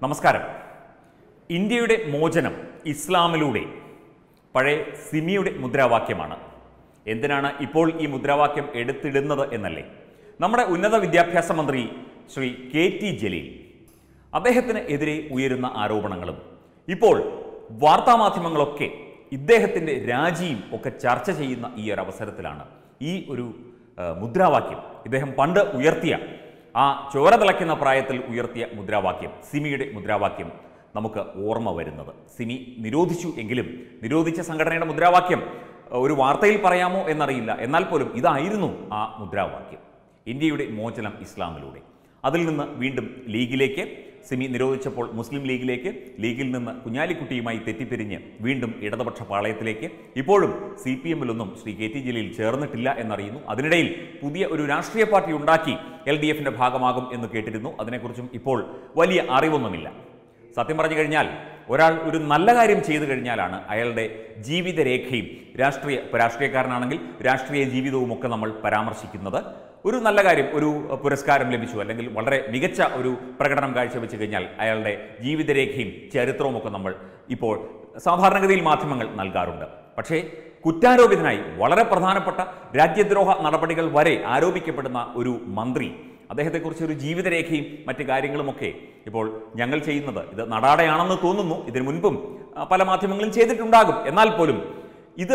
നമസ്കാരം ഇന്ത്യയുടെ മോചനം ഇസ്ലാമിലൂടെ പഴയ സിമിയുടെ മുദ്രാവാക്യമാണ് എന്തിനാണ് ഇപ്പോൾ ഈ മുദ്രാവാക്യം എടുത്തിടുന്നത് എന്നല്ലേ നമ്മുടെ ഉന്നത വിദ്യാഭ്യാസ മന്ത്രി ശ്രീ കെ ടി ജലീൽ അദ്ദേഹത്തിന് എതിരെ ഉയരുന്ന ആരോപണങ്ങളും ഇപ്പോൾ വാർത്താമാധ്യമങ്ങളൊക്കെ ഇദ്ദേഹത്തിൻ്റെ രാജിയും ഒക്കെ ചർച്ച ചെയ്യുന്ന ഈ ഒരു അവസരത്തിലാണ് ഈ ഒരു ആ, മുദ്രാവാക്യം ഇദ്ദേഹം പണ്ട് ഉയർത്തിയ ആ ചോര തിളയ്ക്കുന്ന പ്രായത്തിൽ ഉയർത്തിയ മുദ്രാവാക്യം സിമിയുടെ മുദ്രാവാക്യം നമുക്ക് ഓർമ്മ വരുന്നത് സിമി നിരോധിച്ചു എങ്കിലും നിരോധിച്ച സംഘടനയുടെ മുദ്രാവാക്യം ആ, ഒരു വാർത്തയിൽ പറയാമോ എന്നറിയില്ല എന്നാൽ പോലും ഇതായിരുന്നു ആ മുദ്രാവാക്യം ഇന്ത്യയുടെ മോചനം ഇസ്ലാമിലൂടെ അതിൽ നിന്ന് വീണ്ടും ലീഗിലേക്ക് സിമി നിരോധിച്ചപ്പോൾ മുസ്ലിം ലീഗിലേക്ക് ലീഗിൽ നിന്ന് കുഞ്ഞാലിക്കുട്ടിയുമായി തെറ്റിപ്പിരിഞ്ഞ് വീണ്ടും ഇടതുപക്ഷ പാളയത്തിലേക്ക് ഇപ്പോഴും സി പി എമ്മിലൊന്നും ശ്രീ കെ ടി ജലീൽ ചേർന്നിട്ടില്ല എന്നറിയുന്നു അതിനിടയിൽ പുതിയ ഒരു രാഷ്ട്രീയ പാർട്ടി ഉണ്ടാക്കി എൽ ഡി എഫിന്റെ ഭാഗമാകും എന്ന് കേട്ടിരുന്നു അതിനെക്കുറിച്ചും ഇപ്പോൾ വലിയ അറിവൊന്നുമില്ല സത്യം പറഞ്ഞു കഴിഞ്ഞാൽ ഒരാൾ ഒരു നല്ല കാര്യം ചെയ്തു കഴിഞ്ഞാലാണ് അയാളുടെ ജീവിതരേഖയും രാഷ്ട്രീയ ഇപ്പോൾ രാഷ്ട്രീയക്കാരനാണെങ്കിൽ രാഷ്ട്രീയ ജീവിതവും ഒക്കെ നമ്മൾ പരാമർശിക്കുന്നത് ഒരു നല്ല കാര്യം ഒരു പുരസ്കാരം ലഭിച്ചു അല്ലെങ്കിൽ വളരെ മികച്ച ഒരു പ്രകടനം കാഴ്ചവെച്ച് കഴിഞ്ഞാൽ അയാളുടെ ജീവിതരേഖയും ചരിത്രവും ഒക്കെ നമ്മൾ ഇപ്പോൾ സാധാരണഗതിയിൽ മാധ്യമങ്ങൾ നൽകാറുണ്ട് പക്ഷേ കുറ്റാരോപിതനായി വളരെ പ്രധാനപ്പെട്ട രാജ്യദ്രോഹ നടപടികൾ വരെ ആരോപിക്കപ്പെടുന്ന ഒരു മന്ത്രി അദ്ദേഹത്തെക്കുറിച്ച് ഒരു ജീവിതരേഖയും മറ്റു കാര്യങ്ങളുമൊക്കെ ഇപ്പോൾ ഞങ്ങൾ ചെയ്യുന്നത് ഇത് നടാടയാണെന്ന് തോന്നുന്നു ഇതിനു മുൻപും ആ, പല മാധ്യമങ്ങളും ചെയ്തിട്ടുണ്ടാകും എന്നാൽ പോലും ഇത്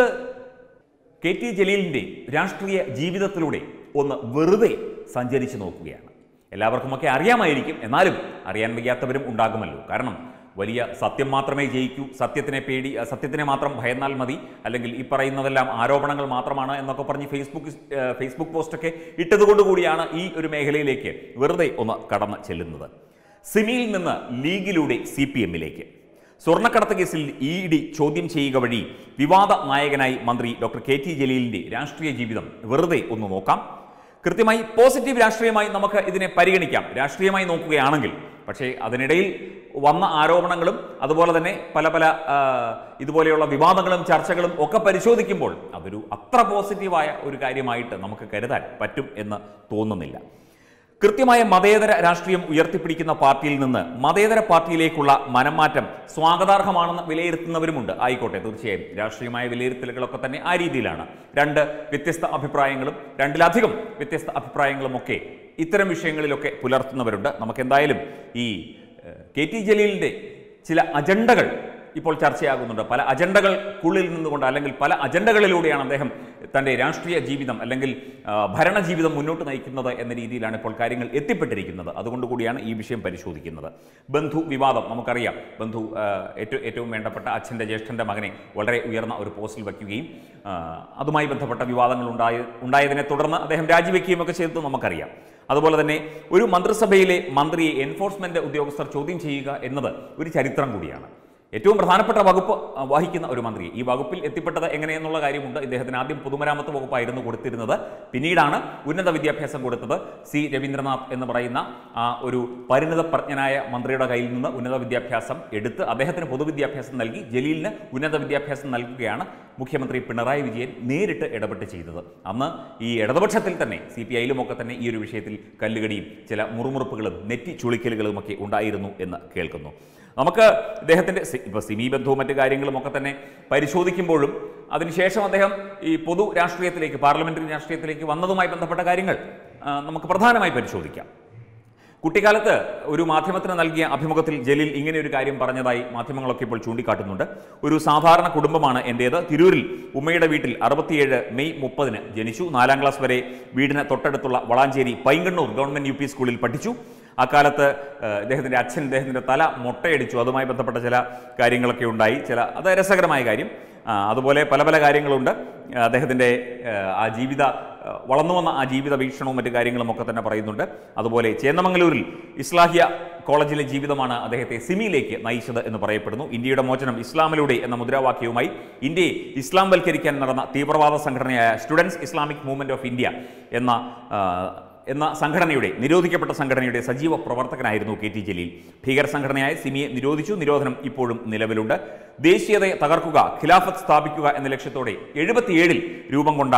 കെ ടി ജലീലിൻ്റെ രാഷ്ട്രീയ ജീവിതത്തിലൂടെ ഒന്ന് വെറുതെ സഞ്ചരിച്ചു നോക്കുകയാണ് എല്ലാവർക്കുമൊക്കെ അറിയാമായിരിക്കും എന്നാലും അറിയാൻ വയ്യാത്തവരും ഉണ്ടാകുമല്ലോ കാരണം വലിയ സത്യം മാത്രമേ ജയിക്കൂ സത്യത്തിനെ പേടി സത്യത്തിനെ മാത്രം ഭയന്നാൽ മതി അല്ലെങ്കിൽ ഈ പറയുന്നതെല്ലാം ആരോപണങ്ങൾ മാത്രമാണ് എന്നൊക്കെ പറഞ്ഞ് ഫേസ്ബുക്ക് ഏഹ്, ഫേസ്ബുക്ക് പോസ്റ്റൊക്കെ ഇട്ടതുകൊണ്ട് കൂടിയാണ് ഈ ഒരു മേഖലയിലേക്ക് വെറുതെ ഒന്ന് കടന്ന് ചെല്ലുന്നത് സിമിയിൽ നിന്ന് ലീഗിലൂടെ സി പി എമ്മിലേക്ക് സ്വർണ്ണക്കടത്ത് കേസിൽ ഇ ഡി ചോദ്യം ചെയ്യുക വഴി വിവാദ നായകനായി മന്ത്രി ഡോക്ടർ കെ ടി ജലീലിന്റെ രാഷ്ട്രീയ ജീവിതം വെറുതെ ഒന്ന് നോക്കാം കൃത്യമായി പോസിറ്റീവ് രാഷ്ട്രീയമായി നമുക്ക് ഇതിനെ പരിഗണിക്കാം രാഷ്ട്രീയമായി നോക്കുകയാണെങ്കിൽ പക്ഷേ അതിനിടയിൽ വന്ന ആരോപണങ്ങളും അതുപോലെ തന്നെ പല പല ആ, ഇതുപോലെയുള്ള വിവാദങ്ങളും ചർച്ചകളും ഒക്കെ പരിശോധിക്കുമ്പോൾ അതൊരു അത്ര പോസിറ്റീവായ ഒരു കാര്യമായിട്ട് നമുക്ക് കരുതാൻ പറ്റും എന്ന് തോന്നുന്നില്ല കൃത്യമായ മതേതര രാഷ്ട്രീയം ഉയർത്തിപ്പിടിക്കുന്ന പാർട്ടിയിൽ നിന്ന് മതേതര പാർട്ടിയിലേക്കുള്ള മനംമാറ്റം സ്വാഗതാർഹമാണെന്ന് വിലയിരുത്തുന്നവരുമുണ്ട് ആയിക്കോട്ടെ തീർച്ചയായും രാഷ്ട്രീയമായ വിലയിരുത്തലുകളൊക്കെ തന്നെ ആ രീതിയിലാണ് രണ്ട് വ്യത്യസ്ത അഭിപ്രായങ്ങളും രണ്ടിലധികം വ്യത്യസ്ത അഭിപ്രായങ്ങളും ഒക്കെ ഇത്തരം വിഷയങ്ങളിലൊക്കെ പുലർത്തുന്നവരുണ്ട് നമുക്ക് എന്തായാലും ഈ ഏഹ്, കെ ടി ജലീലിൻ്റെ ചില അജണ്ടകൾ ഇപ്പോൾ ചർച്ചയാകുന്നുണ്ട് പല അജണ്ടകൾക്കുള്ളിൽ നിന്നുകൊണ്ട് അല്ലെങ്കിൽ പല അജണ്ടകളിലൂടെയാണ് അദ്ദേഹം തൻ്റെ രാഷ്ട്രീയ ജീവിതം അല്ലെങ്കിൽ ആ, ഭരണ ജീവിതം മുന്നോട്ട് നയിക്കുന്നത് എന്ന രീതിയിലാണ് ഇപ്പോൾ കാര്യങ്ങൾ എത്തിപ്പെട്ടിരിക്കുന്നത് അതുകൊണ്ട് കൂടിയാണ് ഈ വിഷയം പരിശോധിക്കുന്നത് ബന്ധു വിവാദം നമുക്കറിയാം ബന്ധു ആ, ഏറ്റവും ഏറ്റവും വേണ്ടപ്പെട്ട അച്ഛൻ്റെ ജ്യേഷ്ഠൻ്റെ മകനെ വളരെ ഉയർന്ന ഒരു പോസ്റ്റിൽ വയ്ക്കുകയും ആ, അതുമായി ബന്ധപ്പെട്ട വിവാദങ്ങൾ ഉണ്ടായ ഉണ്ടായതിനെ തുടർന്ന് അദ്ദേഹം രാജിവെക്കുകയും ഒക്കെ ചെയ്തത് നമുക്കറിയാം അതുപോലെ തന്നെ ഒരു മന്ത്രിസഭയിലെ മന്ത്രിയെ എൻഫോഴ്സ്മെന്റ് ഉദ്യോഗസ്ഥർ ചോദ്യം ചെയ്യുക എന്നത് ഒരു ചരിത്രം കൂടിയാണ് ഏറ്റവും പ്രധാനപ്പെട്ട വകുപ്പ് ആ, വഹിക്കുന്ന ഒരു മന്ത്രി ഈ വകുപ്പിൽ എത്തിപ്പെട്ടത് എങ്ങനെയെന്നുള്ള കാര്യമുണ്ട് ഇദ്ദേഹത്തിന് ആദ്യം പൊതുമരാമത്ത് വകുപ്പായിരുന്നു കൊടുത്തിരുന്നത് പിന്നീടാണ് ഉന്നത വിദ്യാഭ്യാസം കൊടുത്തത് സി രവീന്ദ്രനാഥ് എന്ന് പറയുന്ന ആ ഒരു പരിണിത പ്രജ്ഞനായ മന്ത്രിയുടെ കയ്യിൽ നിന്ന് ഉന്നത വിദ്യാഭ്യാസം എടുത്ത് അദ്ദേഹത്തിന് പൊതുവിദ്യാഭ്യാസം നൽകി ജലീലിന് ഉന്നത വിദ്യാഭ്യാസം നൽകുകയാണ് മുഖ്യമന്ത്രി പിണറായി വിജയൻ നേരിട്ട് ഇടപെട്ട് ചെയ്തത് അന്ന് ഈ ഇടതുപക്ഷത്തിൽ തന്നെ സി പി ഐയിലും ഒക്കെ തന്നെ ഈ ഒരു വിഷയത്തിൽ കല്ലുകടിയും ചില മുറുമുറുപ്പുകളും നെറ്റി ചുളിക്കലുകളും ഒക്കെ ഉണ്ടായിരുന്നു എന്ന് കേൾക്കുന്നു നമുക്ക് ഇദ്ദേഹത്തിൻ്റെ സി- ഇപ്പോൾ സിമി ബന്ധവും മറ്റു കാര്യങ്ങളും ഒക്കെ തന്നെ പരിശോധിക്കുമ്പോഴും അതിനുശേഷം അദ്ദേഹം ഈ പൊതു രാഷ്ട്രീയത്തിലേക്ക് പാർലമെന്ററി രാഷ്ട്രീയത്തിലേക്ക് വന്നതുമായി ബന്ധപ്പെട്ട കാര്യങ്ങൾ ആ, നമുക്ക് പ്രധാനമായി പരിശോധിക്കാം കുട്ടിക്കാലത്ത് ഒരു മാധ്യമത്തിന് നൽകിയ അഭിമുഖത്തിൽ ജലീൽ ഇങ്ങനെ ഒരു കാര്യം പറഞ്ഞതായി മാധ്യമങ്ങളൊക്കെ ഇപ്പോൾ ചൂണ്ടിക്കാട്ടുന്നുണ്ട് ഒരു സാധാരണ കുടുംബമാണ് എൻ്റേത് തിരൂരിൽ ഉമ്മയുടെ വീട്ടിൽ അറുപത്തിയേഴ് മെയ് മുപ്പതിന് ജനിച്ചു നാലാം ക്ലാസ് വരെ വീടിന് തൊട്ടടുത്തുള്ള Valanchery Painkannur government U P സ്കൂളിൽ പഠിച്ചു അക്കാലത്ത് ഏഹ്, ഇദ്ദേഹത്തിൻ്റെ അച്ഛൻ ഇദ്ദേഹത്തിൻ്റെ തല മുട്ടയടിച്ചു അതുമായി ബന്ധപ്പെട്ട ചില കാര്യങ്ങളൊക്കെ ഉണ്ടായി ചില അത് രസകരമായ കാര്യം ആ, അതുപോലെ പല പല കാര്യങ്ങളുണ്ട് ആ, അദ്ദേഹത്തിൻ്റെ ഏഹ്, ആ ജീവിത ഏഹ്, വളർന്നു വന്ന ആ ജീവിത വീക്ഷണവും മറ്റു കാര്യങ്ങളും ഒക്കെ തന്നെ പറയുന്നുണ്ട് അതുപോലെ ചേന്നമംഗലൂരിൽ ഇസ്ലാഹിയ കോളേജിലെ ജീവിതമാണ് അദ്ദേഹത്തെ സിമിയിലേക്ക് നയിച്ചത് എന്ന് പറയപ്പെടുന്നു ഇന്ത്യയുടെ മോചനം ഇസ്ലാമിലൂടെ എന്ന മുദ്രാവാക്യവുമായി ഇന്ത്യയെ ഇസ്ലാം വൽക്കരിക്കാൻ നടന്ന തീവ്രവാദ സംഘടനയായ students Islamic movement of India എന്ന ആ, എന്ന സംഘടനയുടെ നിരോധിക്കപ്പെട്ട സംഘടനയുടെ സജീവ പ്രവർത്തകനായിരുന്നു കെ ടി ജലീൽ ഭീകര സംഘടനയായ സിമിയെ നിരോധിച്ചു നിരോധനം ഇപ്പോഴും നിലവിലുണ്ട് ദേശീയതയെ തകർക്കുക ഖിലാഫത്ത് സ്ഥാപിക്കുക എന്ന ലക്ഷ്യത്തോടെ എഴുപത്തിയേഴിൽ രൂപം കൊണ്ട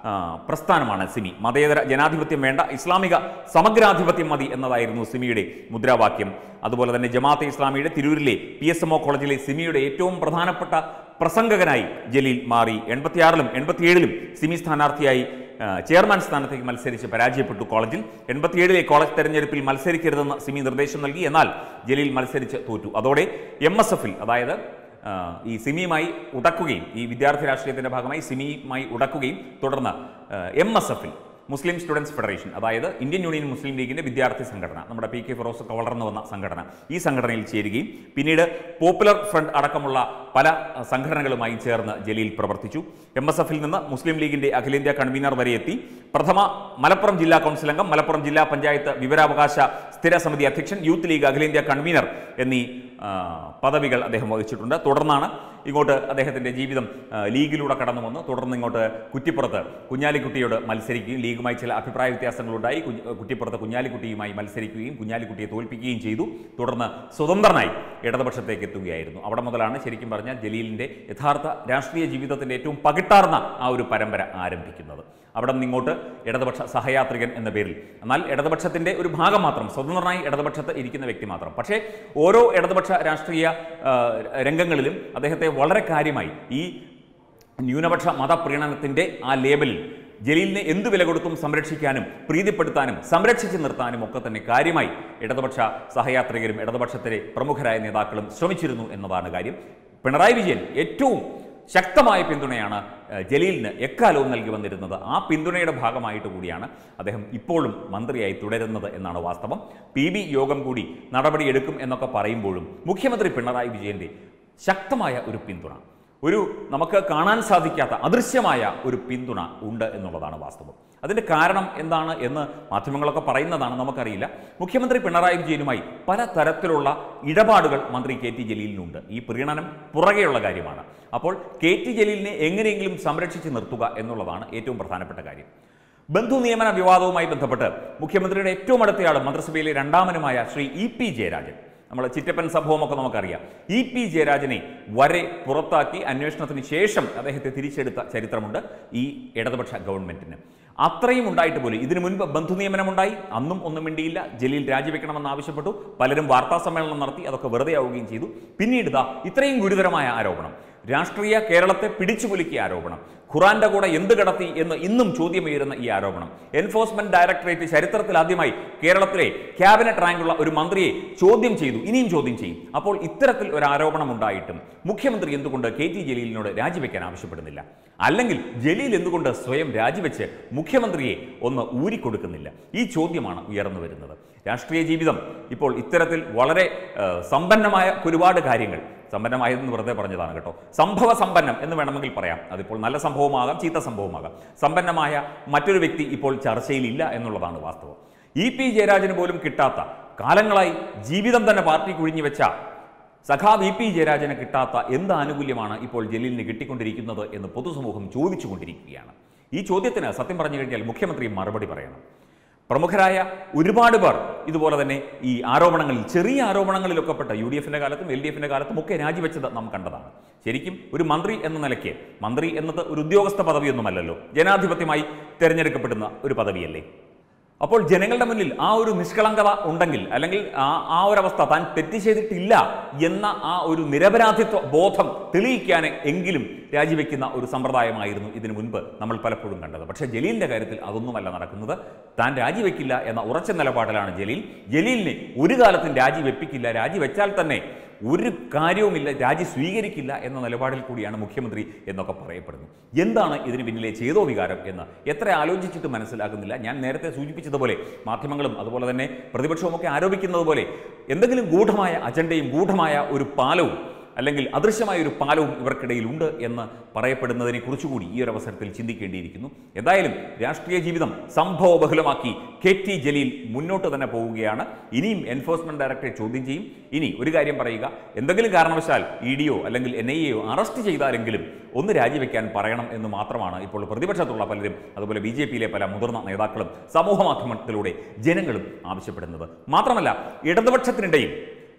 ആ, പ്രസ്ഥാനമാണ് സിമി മതേതര ജനാധിപത്യം വേണ്ട ഇസ്ലാമിക സമഗ്രാധിപത്യം മതി എന്നതായിരുന്നു സിമിയുടെ മുദ്രാവാക്യം അതുപോലെ തന്നെ ജമാഅത്തെ ഇസ്ലാമിയുടെ തിരൂരിലെ പി എസ് എം ഒ കോളേജിലെ സിമിയുടെ ഏറ്റവും പ്രധാനപ്പെട്ട പ്രസംഗകനായി ജലീൽ മാറി എൺപത്തിയാറിലും എൺപത്തിയേഴിലും സിമി സ്ഥാനാർത്ഥിയായി ആ, ചെയർമാൻ സ്ഥാനത്തേക്ക് മത്സരിച്ച് പരാജയപ്പെട്ടു കോളേജിൽ എൺപത്തിയേഴിലെ കോളേജ് തെരഞ്ഞെടുപ്പിൽ മത്സരിക്കരുതെന്ന് സിമി നിർദ്ദേശം നൽകി എന്നാൽ ജലീൽ മത്സരിച്ച് തോറ്റു അതോടെ എം എസ് എഫിൽ അതായത് ആ, ഈ സിമിയുമായി ഉടക്കുകയും ഈ വിദ്യാർത്ഥി രാഷ്ട്രീയത്തിന്റെ ഭാഗമായി സിമിയുമായി ഉടക്കുകയും തുടർന്ന് എം എസ് എഫിൽ മുസ്ലിം സ്റ്റുഡൻസ് ഫെഡറേഷൻ അതായത് ഇന്ത്യൻ യൂണിയൻ മുസ്ലിം ലീഗിന്റെ വിദ്യാർത്ഥി സംഘടന നമ്മുടെ പി കെ ഫിറോസ് ഒക്കെ വളർന്നു വന്ന സംഘടന ഈ സംഘടനയിൽ ചേരുകയും പിന്നീട് പോപ്പുലർ ഫ്രണ്ട് അടക്കമുള്ള പല അഹ്, സംഘടനകളുമായി ചേർന്ന് ജലീൽ പ്രവർത്തിച്ചു എം എസ് എഫിൽ നിന്ന് മുസ്ലിം ലീഗിന്റെ അഖിലേന്ത്യാ കൺവീനർ വരെ എത്തി പ്രഥമ മലപ്പുറം ജില്ലാ കൗൺസിൽ അംഗം മലപ്പുറം ജില്ലാ പഞ്ചായത്ത് വിവരാവകാശ സ്ഥിര സമിതി അധ്യക്ഷൻ യൂത്ത് ലീഗ് അഖിലേന്ത്യാ കൺവീനർ എന്നീ ആ, പദവികൾ അദ്ദേഹം വഹിച്ചിട്ടുണ്ട് തുടർന്നാണ് ഇങ്ങോട്ട് അദ്ദേഹത്തിൻ്റെ ജീവിതം ആ, ലീഗിലൂടെ കടന്നു വന്ന് തുടർന്ന് ഇങ്ങോട്ട് കുറ്റിപ്പുറത്ത് കുഞ്ഞാലിക്കുട്ടിയോട് മത്സരിക്കുകയും ലീഗുമായി ചില അഭിപ്രായ വ്യത്യാസങ്ങളുണ്ടായി കുഞ്ഞ് കുറ്റിപ്പുറത്ത് കുഞ്ഞാലിക്കുട്ടിയുമായി മത്സരിക്കുകയും കുഞ്ഞാലിക്കുട്ടിയെ തോൽപ്പിക്കുകയും ചെയ്തു തുടർന്ന് സ്വതന്ത്രനായി ഇടതുപക്ഷത്തേക്ക് എത്തുകയായിരുന്നു അവിടെ മുതലാണ് ശരിക്കും പറഞ്ഞാൽ ജലീലിൻ്റെ യഥാർത്ഥ രാഷ്ട്രീയ ജീവിതത്തിൻ്റെ ഏറ്റവും പകിട്ടാർന്ന ആ ഒരു പരമ്പര ആരംഭിക്കുന്നത് അവിടെ നിന്ന് ഇങ്ങോട്ട് ഇടതുപക്ഷ സഹയാത്രികൻ എന്ന പേരിൽ എന്നാൽ ഇടതുപക്ഷത്തിന്റെ ഒരു ഭാഗം മാത്രം സ്വതന്ത്രനായി ഇടതുപക്ഷത്ത് ഇരിക്കുന്ന വ്യക്തി മാത്രം പക്ഷേ ഓരോ ഇടതുപക്ഷ രാഷ്ട്രീയ ആ, രംഗങ്ങളിലും അദ്ദേഹത്തെ വളരെ കാര്യമായി ഈ ന്യൂനപക്ഷ മതപ്രീണനത്തിന്റെ ആ ലേബലിൽ ജലീലിനെ എന്ത് വില കൊടുത്തും സംരക്ഷിക്കാനും പ്രീതിപ്പെടുത്താനും സംരക്ഷിച്ചു നിർത്താനും ഒക്കെ തന്നെ കാര്യമായി ഇടതുപക്ഷ സഹയാത്രികരും ഇടതുപക്ഷത്തിലെ പ്രമുഖരായ നേതാക്കളും ശ്രമിച്ചിരുന്നു എന്നതാണ് കാര്യം പിണറായി വിജയൻ ഏറ്റവും ശക്തമായ പിന്തുണയാണ് ഏഹ്, ജലീലിന് എക്കാലവും നൽകി വന്നിരുന്നത് ആ പിന്തുണയുടെ ഭാഗമായിട്ട് കൂടിയാണ് അദ്ദേഹം ഇപ്പോഴും മന്ത്രിയായി തുടരുന്നത് എന്നാണ് വാസ്തവം പി ബി യോഗം കൂടി നടപടിയെടുക്കും എന്നൊക്കെ പറയുമ്പോഴും മുഖ്യമന്ത്രി പിണറായി വിജയന്റെ ശക്തമായ ഒരു പിന്തുണ ഒരു നമുക്ക് കാണാൻ സാധിക്കാത്ത അദൃശ്യമായ ഒരു പിന്തുണ ഉണ്ട് എന്നുള്ളതാണ് വാസ്തവം അതിൻ്റെ കാരണം എന്താണ് എന്ന് മാധ്യമങ്ങളൊക്കെ പറയുന്നതാണ് നമുക്കറിയില്ല മുഖ്യമന്ത്രി പിണറായി വിജയനുമായി പല തരത്തിലുള്ള ഇടപാടുകൾ മന്ത്രി കെ ടി ജലീലിനുണ്ട് ഈ പ്രീണനം പുറകെയുള്ള കാര്യമാണ് അപ്പോൾ കെ ടി ജലീലിനെ എങ്ങനെയെങ്കിലും സംരക്ഷിച്ച് നിർത്തുക എന്നുള്ളതാണ് ഏറ്റവും പ്രധാനപ്പെട്ട കാര്യം ബന്ധു നിയമന വിവാദവുമായി ബന്ധപ്പെട്ട് മുഖ്യമന്ത്രിയുടെ ഏറ്റവും അടുത്തയാൾ മന്ത്രിസഭയിലെ രണ്ടാമനുമായ ശ്രീ ഇ പി ജയരാജൻ നമ്മൾ ചിറ്റപ്പൻ സംഭവമൊക്കെ നമുക്കറിയാം ഇ പി ജയരാജനെ വരെ പുറത്താക്കി അന്വേഷണത്തിന് ശേഷം അദ്ദേഹത്തെ തിരിച്ചെടുത്ത ചരിത്രമുണ്ട് ഈ ഇടതുപക്ഷ ഗവൺമെന്റിന് അത്രയും ഉണ്ടായിട്ട് പോലും ഇതിനു മുൻപ് ബന്ധു നിയമനമുണ്ടായി അന്നും ഒന്നും മിണ്ടിയില്ല ജലീൽ രാജിവെക്കണമെന്ന് ആവശ്യപ്പെട്ടു പലരും വാർത്താ സമ്മേളനം നടത്തി അതൊക്കെ വെറുതെ ആവുകയും ചെയ്തു പിന്നീട് ഇതാ ഇത്രയും ഗുരുതരമായ ആരോപണം രാഷ്ട്രീയ കേരളത്തെ പിടിച്ചുകുലുക്കിയ ആരോപണം ഖുറാന്റെ കൂടെ എന്ത് കടത്തി എന്ന് ഇന്നും ചോദ്യമുയരുന്ന ഈ ആരോപണം എൻഫോഴ്സ്മെന്റ് ഡയറക്ടറേറ്റ് ചരിത്രത്തിൽ ആദ്യമായി കേരളത്തിലെ ക്യാബിനറ്റ് റാങ്കുള്ള ഒരു മന്ത്രിയെ ചോദ്യം ചെയ്തു ഇനിയും ചോദ്യം ചെയ്യും അപ്പോൾ ഇത്തരത്തിൽ ഒരു ആരോപണം ഉണ്ടായിട്ടും മുഖ്യമന്ത്രി എന്തുകൊണ്ട് കെ ടി ജലീലിനോട് രാജിവെക്കാൻ ആവശ്യപ്പെടുന്നില്ല അല്ലെങ്കിൽ ജലീൽ എന്തുകൊണ്ട് സ്വയം രാജിവെച്ച് മുഖ്യമന്ത്രിയെ ഒന്ന് ഊരിക്കൊടുക്കുന്നില്ല ഈ ചോദ്യമാണ് ഉയർന്നു വരുന്നത് രാഷ്ട്രീയ ജീവിതം ഇപ്പോൾ ഇത്തരത്തിൽ വളരെ ആ, സമ്പന്നമായ ഒരുപാട് കാര്യങ്ങൾ സമ്പന്നമായതെന്ന് വെറുതെ പറഞ്ഞതാണ് കേട്ടോ സംഭവ സമ്പന്നം എന്ന് വേണമെങ്കിൽ പറയാം അതിപ്പോൾ നല്ല സംഭവമാകാം ചീത്ത സംഭവമാകാം സമ്പന്നമായ മറ്റൊരു വ്യക്തി ഇപ്പോൾ ചർച്ചയിലില്ല എന്നുള്ളതാണ് വാസ്തവം ഇ പി ജയരാജന് പോലും കിട്ടാത്ത കാലങ്ങളായി ജീവിതം തന്നെ പാർട്ടി കുഴിഞ്ഞു വെച്ച സഖാവ് ഇ പി ജയരാജന് കിട്ടാത്ത എന്ത് ആനുകൂല്യമാണ് ഇപ്പോൾ ജലീലിന് കിട്ടിക്കൊണ്ടിരിക്കുന്നത് എന്ന് പൊതുസമൂഹം ചോദിച്ചുകൊണ്ടിരിക്കുകയാണ് ഈ ചോദ്യത്തിന് സത്യം പറഞ്ഞു കഴിഞ്ഞാൽ മുഖ്യമന്ത്രി മറുപടി പറയണം പ്രമുഖരായ ഒരുപാട് പേർ ഇതുപോലെ തന്നെ ഈ ആരോപണങ്ങളിൽ ചെറിയ ആരോപണങ്ങളിലൊക്കെ പെട്ട യു ഡി എഫിന്റെ കാലത്തും എൽ ഡി എഫിന്റെ കാലത്തും ഒക്കെ രാജിവെച്ചത് നാം കണ്ടതാണ് ശരിക്കും ഒരു മന്ത്രി എന്ന നിലയ്ക്ക് മന്ത്രി എന്നത് ഒരു ഉദ്യോഗസ്ഥ പദവിയൊന്നുമല്ലല്ലോ ജനാധിപത്യമായി തിരഞ്ഞെടുക്കപ്പെടുന്ന ഒരു പദവിയല്ലേ അപ്പോൾ ജനങ്ങളുടെ മുന്നിൽ ആ ഒരു നിഷ്കളങ്കത ഉണ്ടെങ്കിൽ അല്ലെങ്കിൽ ആ ആ ഒരു അവസ്ഥ താൻ തെറ്റ് ചെയ്തിട്ടില്ല എന്ന ആ ഒരു നിരപരാധിത്വ ബോധം തെളിയിക്കാൻ എങ്കിലും രാജിവെക്കുന്ന ഒരു സമ്പ്രദായമായിരുന്നു ഇതിനു മുൻപ് നമ്മൾ പലപ്പോഴും കണ്ടത് പക്ഷേ ജലീലിന്റെ കാര്യത്തിൽ അതൊന്നുമല്ല നടക്കുന്നത് താൻ രാജിവെക്കില്ല എന്ന ഉറച്ച നിലപാടിലാണ് ജലീൽ ജലീലിനെ ഒരു കാലത്തും രാജിവെപ്പിക്കില്ല രാജിവെച്ചാൽ തന്നെ ഒരു കാര്യവുമില്ല രാജി സ്വീകരിക്കില്ല എന്ന നിലപാടിൽ കൂടിയാണ് മുഖ്യമന്ത്രി എന്നൊക്കെ പറയപ്പെടുന്നു എന്താണ് ഇതിന് പിന്നിലെ ചേതോ വികാരം എന്ന് എത്ര ആലോചിച്ചിട്ട് മനസ്സിലാകുന്നില്ല ഞാൻ നേരത്തെ സൂചിപ്പിച്ചതുപോലെ മാധ്യമങ്ങളും അതുപോലെ തന്നെ പ്രതിപക്ഷവും ഒക്കെ ആരോപിക്കുന്നത് പോലെ എന്തെങ്കിലും ഗൂഢമായ അജണ്ടയും ഗൂഢമായ ഒരു പാലവും അല്ലെങ്കിൽ അദൃശ്യമായ ഒരു പാലവും ഇവർക്കിടയിൽ ഉണ്ട് എന്ന് പറയപ്പെടുന്നതിനെ കുറിച്ചുകൂടി ഈ ഒരു അവസരത്തിൽ ചിന്തിക്കേണ്ടിയിരിക്കുന്നു എന്തായാലും രാഷ്ട്രീയ ജീവിതം സംഭവബഹുലമാക്കി കെ ടി ജലീൽ മുന്നോട്ട് തന്നെ പോവുകയാണ് ഇനിയും എൻഫോഴ്സ്മെന്റ് ഡയറക്ടറേറ്റ് ചോദ്യം ചെയ്യും ഇനി ഒരു കാര്യം പറയുക എന്തെങ്കിലും കാരണവശാൽ ഇ ഡിയോ അല്ലെങ്കിൽ എൻ ഐ എയോ അറസ്റ്റ് ചെയ്താലെങ്കിലും ഒന്ന് രാജിവെക്കാൻ പറയണം എന്ന് മാത്രമാണ് ഇപ്പോൾ പ്രതിപക്ഷത്തുള്ള പലരും അതുപോലെ ബി ജെ പിയിലെ പല മുതിർന്ന നേതാക്കളും സമൂഹ മാധ്യമത്തിലൂടെ ജനങ്ങളും ആവശ്യപ്പെടുന്നത് മാത്രമല്ല ഇടതുപക്ഷത്തിനിടയിൽ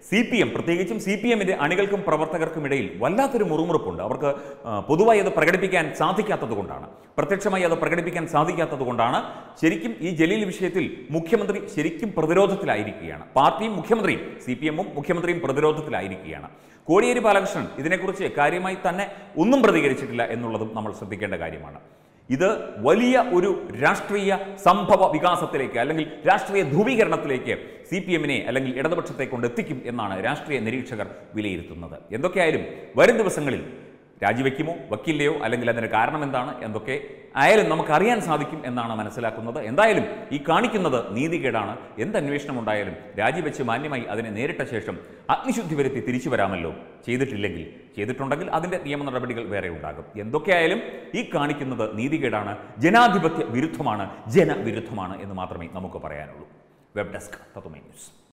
സി പി എം പ്രത്യേകിച്ചും സി പി എമ്മിൻ്റെ അണികൾക്കും പ്രവർത്തകർക്കും ഇടയിൽ വല്ലാത്തൊരു മുറുമുറുപ്പുണ്ട് അവർക്ക് ആ, പൊതുവായി അത് പ്രകടിപ്പിക്കാൻ സാധിക്കാത്തത് കൊണ്ടാണ് പ്രത്യക്ഷമായി അത് പ്രകടിപ്പിക്കാൻ സാധിക്കാത്തത് കൊണ്ടാണ് ശരിക്കും ഈ ജലീൽ വിഷയത്തിൽ മുഖ്യമന്ത്രി ശരിക്കും പ്രതിരോധത്തിലായിരിക്കുകയാണ് പാർട്ടിയും മുഖ്യമന്ത്രിയും സി പി എമ്മും മുഖ്യമന്ത്രിയും പ്രതിരോധത്തിലായിരിക്കുകയാണ് കോടിയേരി ബാലകൃഷ്ണൻ ഇതിനെക്കുറിച്ച് കാര്യമായി തന്നെ ഒന്നും പ്രതികരിച്ചിട്ടില്ല എന്നുള്ളതും നമ്മൾ ശ്രദ്ധിക്കേണ്ട കാര്യമാണ് ഇത് വലിയ ഒരു രാഷ്ട്രീയ സംഭവ വികാസത്തിലേക്ക് അല്ലെങ്കിൽ രാഷ്ട്രീയ ധ്രുവീകരണത്തിലേക്ക് സി പി എമ്മിനെ അല്ലെങ്കിൽ ഇടതുപക്ഷത്തെ കൊണ്ട് എത്തിക്കും എന്നാണ് രാഷ്ട്രീയ നിരീക്ഷകർ വിലയിരുത്തുന്നത് എന്തൊക്കെയായാലും വരും ദിവസങ്ങളിൽ രാജിവെക്കുമോ വക്കില്ലയോ അല്ലെങ്കിൽ അതിന് കാരണം എന്താണ് എന്തൊക്കെ ആയാലും നമുക്ക് അറിയാൻ സാധിക്കും എന്നാണ് മനസ്സിലാക്കുന്നത് എന്തായാലും ഈ കാണിക്കുന്നത് നീതികേടാണ് എന്ത് അന്വേഷണം ഉണ്ടായാലും രാജിവെച്ച് മാന്യമായി അതിനെ നേരിട്ട ശേഷം അഗ്നിശുദ്ധി വരുത്തി തിരിച്ചു വരാമല്ലോ ചെയ്തിട്ടില്ലെങ്കിൽ ചെയ്തിട്ടുണ്ടെങ്കിൽ അതിൻ്റെ നിയമ നടപടികൾ വേറെ ഉണ്ടാകും എന്തൊക്കെയായാലും ഈ കാണിക്കുന്നത് നീതികേടാണ് ജനാധിപത്യ വിരുദ്ധമാണ് ജനവിരുദ്ധമാണ് എന്ന് മാത്രമേ നമുക്ക് പറയാനുള്ളൂ വെബ് ഡെസ്ക് തത്വമേ ന്യൂസ്